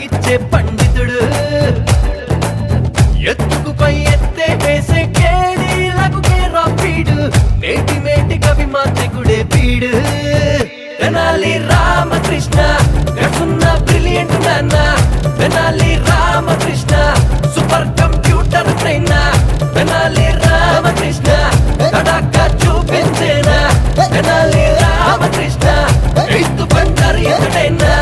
పడకిచ్చే పండితుడు ఎత్తుకు పై ఎత్తే వేసే కేడీలకు కేరా పీడు నేటి మేటి కవి మాంత్రికుడే పీడు తెనాలి రామకృష్ణ గడున్న బ్రిలియంట్ నాన్న Tenali Ramakrishna super computer train Tenali Ramakrishna కడాక చూపించేనా తెనాలి రామకృష్ణ ఎత్తు బంగారు ఎదుడైనా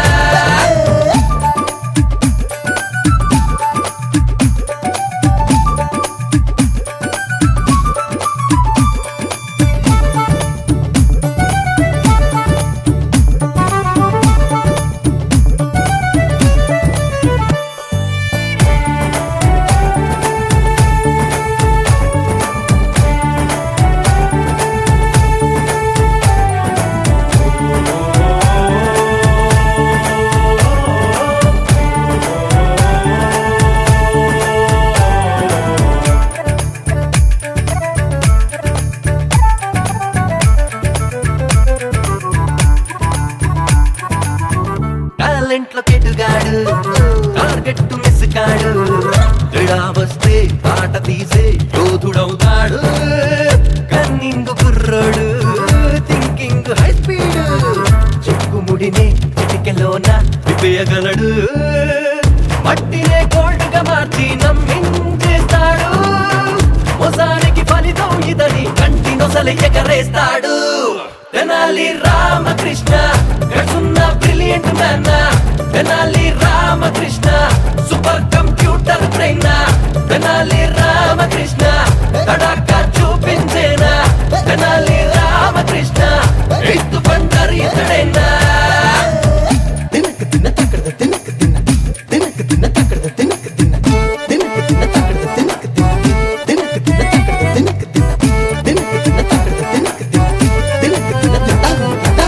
టాలెంట్ లో కెటుగాడు టార్గెట్ మిస్ కాడు తేడా వస్తే పాట తీసే యోధుడవుతాడు కన్నింగ్ కుర్రోడు థింకింగ్ హై స్పీడ్ చెక్కుముడిని చిటికెలోన విప్పేయగలడు మట్టినే గోల్డ్ గా మార్చి నమ్మించేస్తాడు మోసానికి ఫలితం ఇదని కంటి నొసలి ఎగరేస్తాడు తెనాలి రామకృష్ణ గడున్న brilliant man Tenali Ramakrishna super computer train Tenali Ramakrishna కడాక చూపించేనా తెనాలి రామకృష్ణ ఎత్తు బంగారు ఇతడైనా తినక తిన్న తక్కడద తినక తిన్న తినక తిన్న తక్కడద తినక తిన్న తినక తిన్న తక్కడద తినక తిన్న తినక తిన్న తక్కడద తినక తిన్న తినక తిన్న తక్కడద తినక తిన్న తినక తిన్న తింటా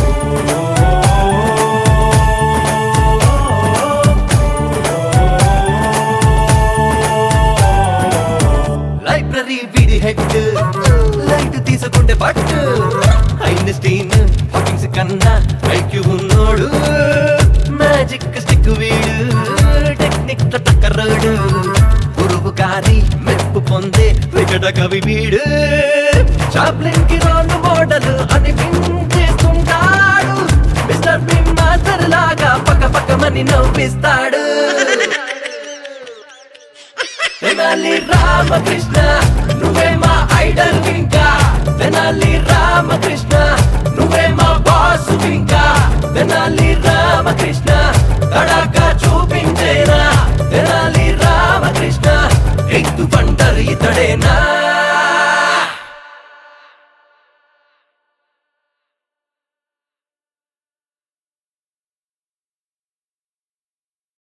లైబ్రరీ వీడి హెడ్ లైట్ తీసుకుంటే పట్టు ఐన్స్టీన్ హాకింగ్స్ కన్నా ఐక్యూ ఉన్నోడు మ్యాజిక్ స్టిక్ వీడు టెక్నిక్ తో టక్కరోడు గురువు గారి మెప్పు పొందే వికట కవి వీడు చాప్లిన్ కి రోల్ మోడల్ అనిపించేస్తుంటాడు మిస్టర్ బిమ్ మాస్టర్ లాగా పక్క పక్కమని నవ్విస్తాడు తెనాలి రామకృష్ణ నువ్వే మా ఐడల్ ఇంకా తెనాలి రామకృష్ణ నువ్వే మా బాస్ ఇంకా తెనాలి రామకృష్ణ కడాక చూపించేనా తెనాలి